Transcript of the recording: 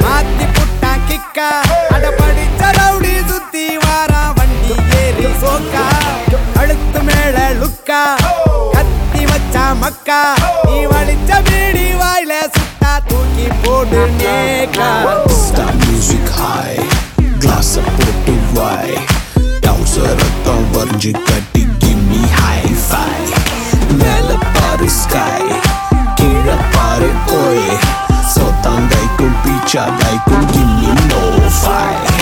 மாத்தி புட்டா கிக்கா அட படிச்ச ரவுடி சுத்தி வாரா வண்டி ஏறி சோக்கா கழுத்து மேல லுக்கா கத்தி வச்சா மக்கா நீ வடிச்ச பீடி வாயில சுட்டா தூக்கி போடு நேக்கா Star music high Glass போட்டு வாய் டவுசரத்தான் வரைஞ்சு கட்டி கிம்மி ஹை ஃபை மேல பாரு ஸ்கை